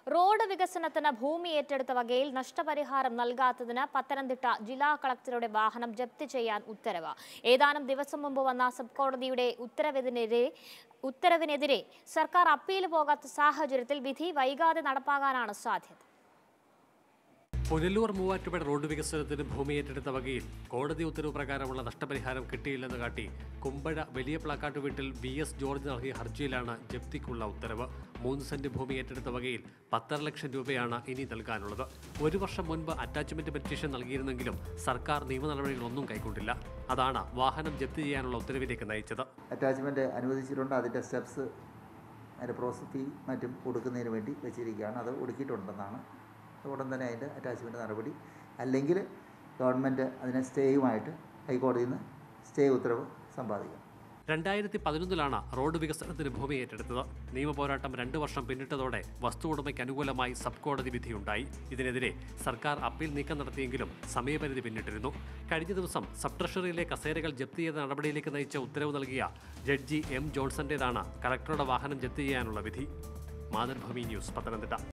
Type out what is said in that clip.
road വികസനത്തിന് ഭൂമി ഏറ്റെടുത്ത വകയിൽ നഷ്ടപരിഹാരം നൽകാത്തതിന് പത്തനംതിട്ട ജില്ലാ കളക്ടറുടെ വാഹനം ജപ്തി ചെയ്യാൻ ഉത്തരവ് ഏതാനും ദിവസം മുമ്പ് വന്ന സബ് കോടതിയുടെ ഉത്തരവിനെതിരെ ഉത്തരവിനെതിരെ സർക്കാർ അപ്പീൽ പോകാത്ത സാഹചര്യത്തിൽ വിധി വൈകാതെ നടപ്പാകാനാണ് സാധ്യത പുനലൂർ മൂവാറ്റുപുഴ റോഡ് വികസനത്തിന് ഭൂമി ഏറ്റെടുത്ത വകയിൽ കോടതി ഉത്തരവ് പ്രകാരമുള്ള നഷ്ടപരിഹാരം കിട്ടിയില്ലെന്ന് കാട്ടി കുമ്പഴ വലിയ പ്ലാക്കാട്ട് വീട്ടിൽ വി എസ് ജോർജ് നൽകിയ ഹർജിയിലാണ് ജപ്തിക്കുള്ള ഉത്തരവ് മൂന്ന് സെന്റ് ഭൂമി ഏറ്റെടുത്ത വകയിൽ പത്തര ലക്ഷം രൂപയാണ് ഇനി നൽകാനുള്ളത് ഒരു വർഷം മുൻപ് അറ്റാച്ച്മെന്റ് പെറ്റീഷൻ നൽകിയിരുന്നെങ്കിലും സർക്കാർ നിയമ നടപടികളൊന്നും കൈക്കൊണ്ടില്ല അതാണ് വാഹനം ജപ്തി ചെയ്യാനുള്ള ഉത്തരവിലേക്ക് നയിച്ചത് അറ്റാച്ച്മെൻറ്റ് അനുവദിച്ചിട്ടുണ്ട് അതിൻ്റെ സ്റ്റെപ്സ് അതിൻ്റെ പ്രോസസ് ഫീ മറ്റും കൊടുക്കുന്നതിന് വേണ്ടി വെച്ചിരിക്കുകയാണ് അത് ഒടുക്കിയിട്ടുണ്ടെന്നാണ് ഉടൻ തന്നെ അതിൻ്റെ അറ്റാച്ച്മെൻറ്റ് നടപടി അല്ലെങ്കിൽ ഗവൺമെൻറ് അതിനെ സ്റ്റേയുമായിട്ട് ഹൈക്കോടതിയിൽ നിന്ന് സ്റ്റേ ഉത്തരവ് സമ്പാദിക്കും രണ്ടായിരത്തി പതിനൊന്നിലാണ് റോഡ് വികസനത്തിന് ഭൂമി ഏറ്റെടുത്തത് നിയമപോരാട്ടം രണ്ടു വർഷം പിന്നിട്ടതോടെ വസ്തു ഉടമയ്ക്ക് അനുകൂലമായി സബ് കോടതി വിധിയുണ്ടായി ഇതിനെതിരെ സർക്കാർ അപ്പീൽ നീക്കം നടത്തിയെങ്കിലും സമയപരിധി പിന്നിട്ടിരുന്നു കഴിഞ്ഞ ദിവസം സബ് ട്രഷറിയിലെ കസേരകൾ ജപ്തി ചെയ്ത നടപടിയിലേക്ക് നയിച്ച ഉത്തരവ് നൽകിയ ജഡ്ജി എം ജോൺസന്റേതാണ് കലക്ടറുടെ വാഹനം ജപ്തി ചെയ്യാനുള്ള വിധി മാതൃഭൂമി ന്യൂസ് പത്തനംതിട്ട